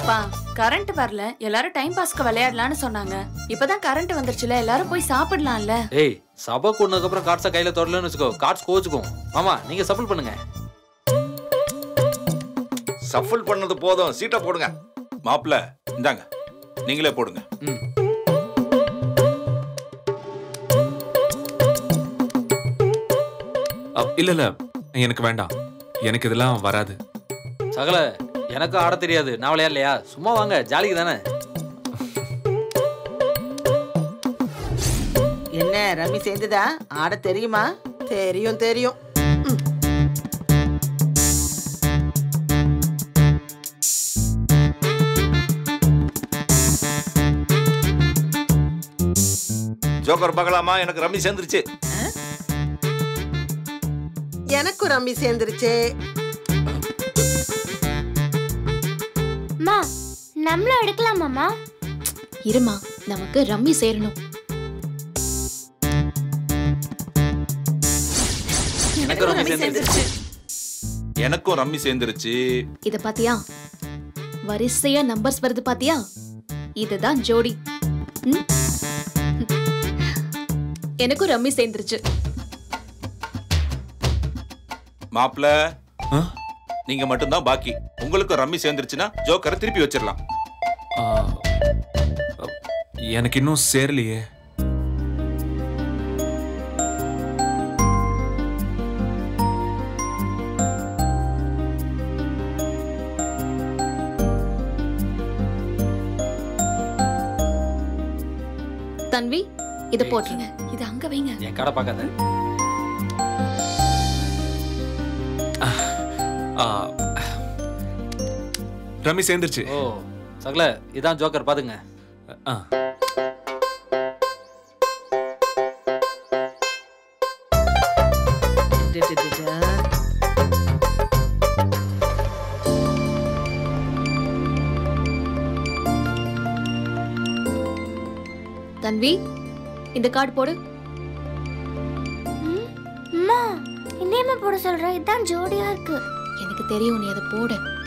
அப்பா கரண்ட் வரல எல்லாரும் டைம் பாஸ்க்கு விளையாடலாம்னு சொன்னாங்க இப்பதான் கரண்ட் வந்துருச்சுல எல்லாரும் போய் சாப்பிடலாம்ல ஏய் சபை கொண்டதுக்கு அப்புறம் கார்ட்ஸை கையில தொடலன்னு வச்சுக்கோ கார்ட்ஸ் கோச்சுக்கும் மாமா நீங்க சஃபல் பண்ணுங்க சஃபல் பண்ணது போதும் சீட்டை போடுங்க மாப்பிள்ள இந்தாங்க நீங்களே போடுங்க ம் அ, இல்ல இல்ல எனக்கு வேண்டாம் எனக்கு இதெல்லாம் வராது சகல எனக்கு ஆட தெரியாது நான் விளையாடலையா சும்மா வாங்க ஜாலிக்கு தானே என்ன ரம்மி சேர்ந்துதா ஆட தெரியுமா தெரியும் தெரியும் ஜோக்கர் பார்க்கலாமா எனக்கு ரம்மி சேர்ந்துருச்சு எனக்கும் ரம்மி சேர்ந்துருச்சு அம்மா நம்மளும் எடுக்கலாமாம்மா இருமா நமக்கு ரம்மி சேரணும் எனக்கு ரொம்ப சேர்ந்துருச்சு எனக்கும் ரம்மி சேர்ந்துருச்சு இத பாத்தியா வரிசையா நம்பர்ஸ் வருது பாத்தியா இதுதான் ஜோடி ம்? எனக்கும் ரம்மி சேர்ந்துருச்சு மாப்பிள்ள ஆ? நீங்க மட்டும்தான் பாக்கி உங்களுக்கு ரம்மி சேர்ந்துருச்சுன்னா ஜோக்கரை திருப்பி வச்சிடலாம் ஆ, அ, எனக்கு இன்னும் சேரலையே தன்வி இத போட்டுருங்க இது அங்க வைங்க என் கடை பார்க்காத ஆ, ரம்மி சேர்ந்துருச்சு ஓ சகல இதான் ஜோக்கர் பாத்துங்க ஆ டிடிடிடா. தன்வி இந்த கார்டு போடு அம்மா என்னையம்மா போட சொல்ற இதான் ஜோடியா இருக்கு எனக்கு தெரியும் நீ அதை போடு